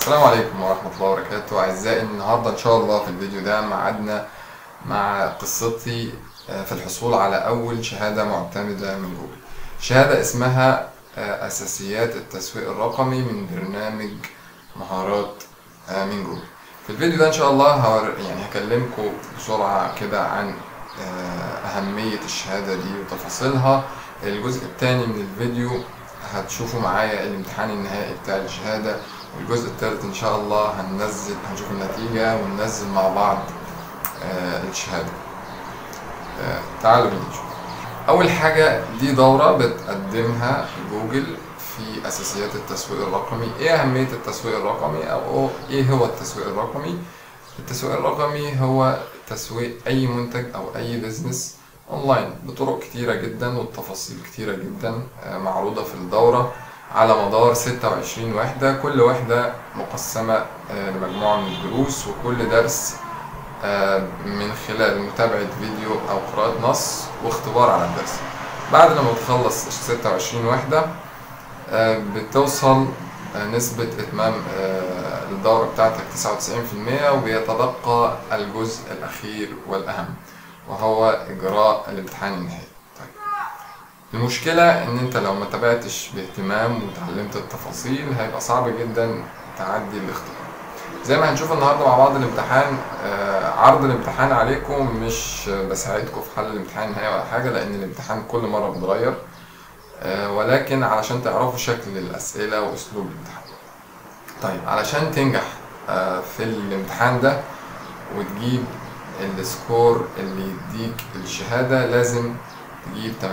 السلام عليكم ورحمة الله وبركاته أعزائي النهاردة إن شاء الله في الفيديو ده معادنا مع قصتي آه، في الحصول على أول شهادة معتمدة من جوجل شهادة اسمها آه، أساسيات التسويق الرقمي من برنامج مهارات آه، من جوجل في الفيديو ده إن شاء الله هور يعني هكلمكم بسرعة كده عن آه، أهمية الشهادة دي وتفاصيلها الجزء الثاني من الفيديو هتشوفوا معايا الامتحان النهائي بتاع الشهادة والجزء الثالث إن شاء الله هننزل هنشوف النتيجة وننزل مع بعض آه، الشهادة آه، تعالوا بينا نشوف أول حاجة دي دورة بتقدمها جوجل في أساسيات التسويق الرقمي إيه أهمية التسويق الرقمي أو إيه هو التسويق الرقمي التسويق الرقمي هو تسويق أي منتج أو أي بزنس أونلاين بطرق كتيرة جدا والتفاصيل كتيرة جدا آه، معروضة في الدورة على مدار 26 وحدة كل وحدة مقسمة آه، لمجموعة من الدروس وكل درس آه، من خلال متابعة فيديو أو قراءة نص واختبار على الدرس بعد لما تخلص 26 وحدة آه، بتوصل آه، نسبة إتمام آه، الدورة بتاعتك 99% وبيتبقى الجزء الأخير والأهم وهو إجراء الامتحان النهائي طيب. المشكلة إن أنت لو ما تابعتش باهتمام وتعلمت التفاصيل هيبقى صعب جدا تعدي الاختبار زي ما هنشوف النهارده مع بعض الامتحان آه، عرض الامتحان عليكم مش بساعدكم في حل الامتحان النهائي ولا حاجة لأن الامتحان كل مرة بيتغير آه، ولكن علشان تعرفوا شكل الأسئلة وأسلوب الامتحان طيب علشان تنجح آه، في الامتحان ده وتجيب السكور اللي يديك الشهادة لازم تجيب 80%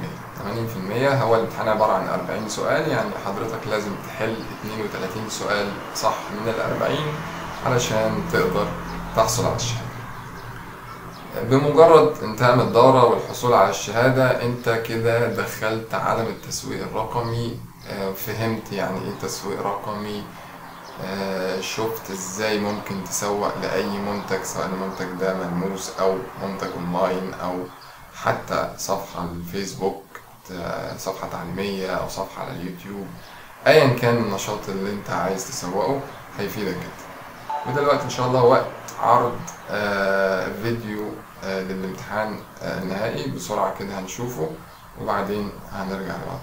80% هو الامتحان عبارة عن 40 سؤال يعني حضرتك لازم تحل 32 سؤال صح من ال 40 علشان تقدر تحصل على الشهادة بمجرد انتهاء من الدورة والحصول على الشهادة انت كده دخلت عالم التسويق الرقمي آه، فهمت يعني ايه تسويق رقمي آه، شفت ازاي ممكن تسوق لأي منتج سواء المنتج ده ملموس أو منتج أونلاين أو حتى صفحة على الفيسبوك آه، صفحة تعليمية أو صفحة على اليوتيوب أيا كان النشاط اللي أنت عايز تسوقه هيفيدك جدا ودلوقتي إن شاء الله وقت عرض آه، فيديو آه، للامتحان آه، النهائي بسرعة كده هنشوفه وبعدين هنرجع لبعض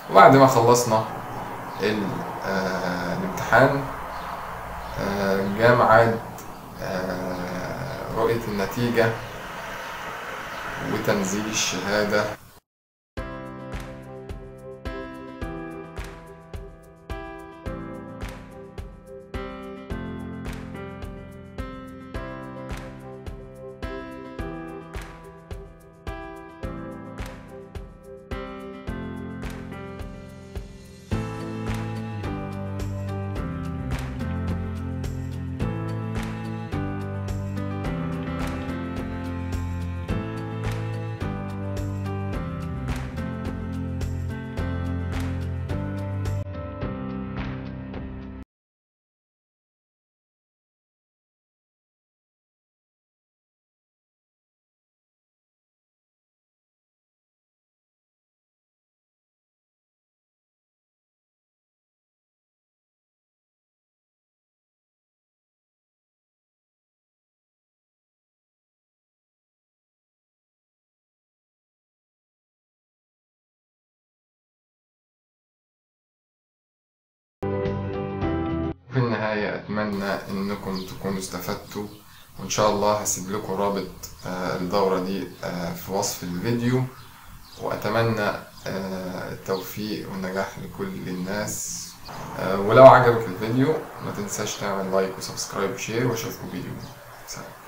وبعد ما خلصنا ال- آه، الامتحان آه، جاء ميعاد آه، رؤية النتيجة وتنزيل الشهادة في النهاية أتمنى إنكم تكونوا استفدتوا وإن شاء الله هسيب لكم رابط آه، الدورة دي آه، في وصف الفيديو وأتمنى آه، التوفيق والنجاح لكل الناس آه، ولو عجبك الفيديو ما تنساش تعمل لايك وسبسكرايب وشير واشوفكم فيديو سلام